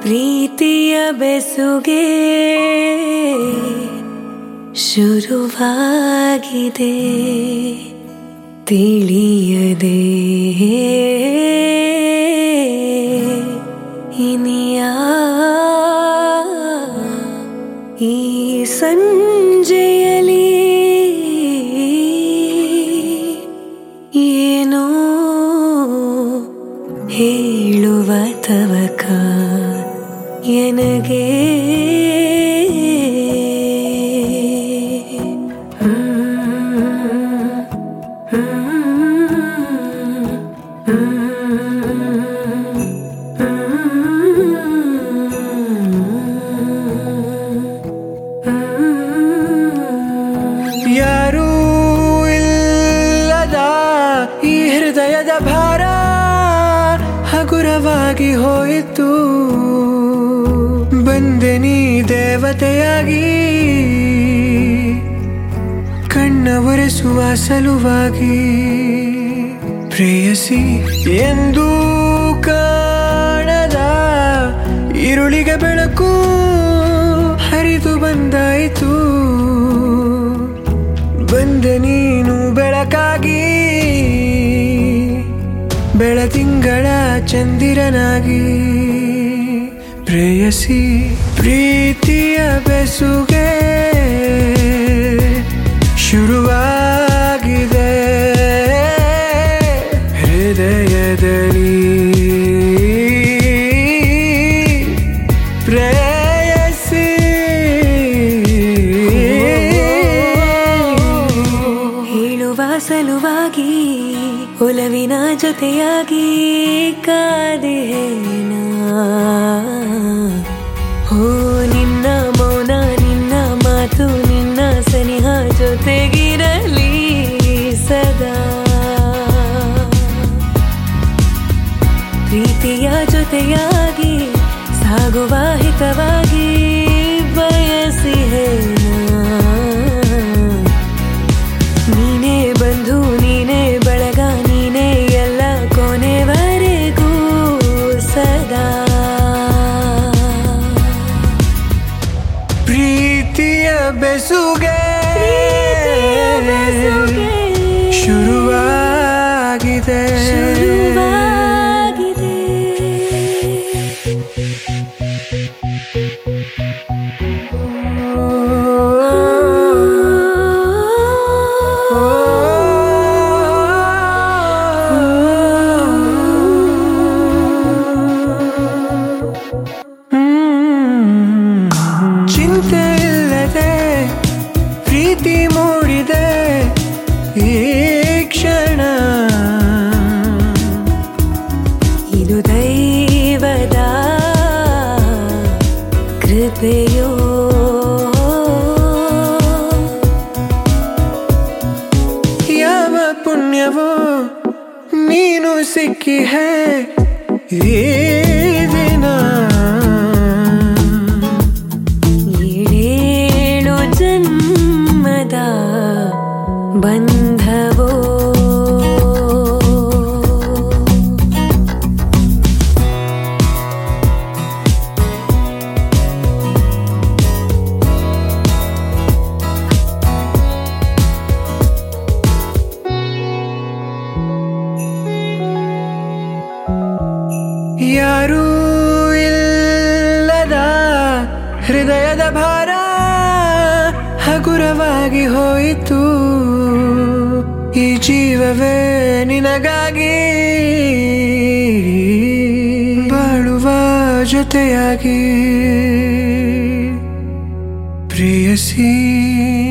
ಪ್ರೀತಿಯ ಬೆಸುಗೆ ಶುರುವಾಗಿದೆ ತಿಳಿಯದೆ ಇನಿಯ ಈ ಸಂಜೆಯಲಿ ಏನೋ ಹೇಳುವ ತವಕ ಎನಗೆ ಯಾರೂ ಇಲ್ಲದ ಈ ಹೃದಯದ ಭಾರ ಹಗುರವಾಗಿ ಹೋಯಿತು ಬಂದೆ ನೀ ದೇವತೆಯಾಗಿ ಕಣ್ಣ ಒರೆಸುವ ಸಲುವಾಗಿ ಪ್ರೇಯಸಿ ಎಂದು ಕಾಣದ ಈರುಳಿಗೆ ಬೆಳಕು ಹರಿದು ಬಂದಾಯಿತು ಬಂದೆ ನೀನು ಬೆಳಕಾಗಿ ಬೆಳತಿಂಗಳ ಚಂದಿರನಾಗಿ ಪ್ರೇಯಸಿ ಪ್ರೀತಿಯ ಬೆಸುಗೆ ಶುರುವಾಗಿದೆ ಹೃದಯದಲ್ಲಿ ಪ್ರೇಯಸಿ ಹೇಳುವ ಸಲುವಾಗಿ ಒಲವಿನ ಜೊತೆಯಾಗಿ ಕಾದೇನ ಹೋ ನಿನ್ನ ಮೌನ ನಿನ್ನ ಮಾತು ನಿನ್ನ ಸನಿಹ ಜೊತೆಗಿರಲಿ ಸದಾ ಪ್ರೀತಿಯ ಜೊತೆಯಾಗಿ ಸಾಗುವ ಹಿತವಾಗಿ ಬಯಸಿಹೇನ ನೀನೇ ಬಂಧು ನೀನೇ ಬಳಗ ನೀನೇ ಎಲ್ಲ ಕೊನೆವರೆಗೂ ಸದಾ ಪ್ರೀತಿಯ ಬೆಸುಗೆ ಪ್ರೀತಿಯ ಬೆಸುಗೆ ಶುರುವಾಗಿದೆ ಶುರುವಾಗಿದೆ ಚಿಂತೆ ಇಲ್ಲದೆ ಪ್ರೀತಿ ಮೂಡಿದೆ ಈ ಕ್ಷಣ ಇದು ದೈವದ ಕೃಪೆಯೋ ಯಾವ ಪುಣ್ಯವೋ ನೀನು ಸಿಕ್ಕಿ ಹೇ ಈ ದಿನ ಏಳೇಳು ಜನ್ಮದ ಬಂಧವೋ ಯಾರೂ ಇಲ್ಲದ ಹೃದಯದ ಭಾರ ಹಗುರವಾಗಿ ಹೋಯಿತು ಈ ಜೀವವೇ ನಿನಗಾಗಿ ಬಾಳುವ ಜೊತೆಯಾಗಿ ಪ್ರೇಯಸಿ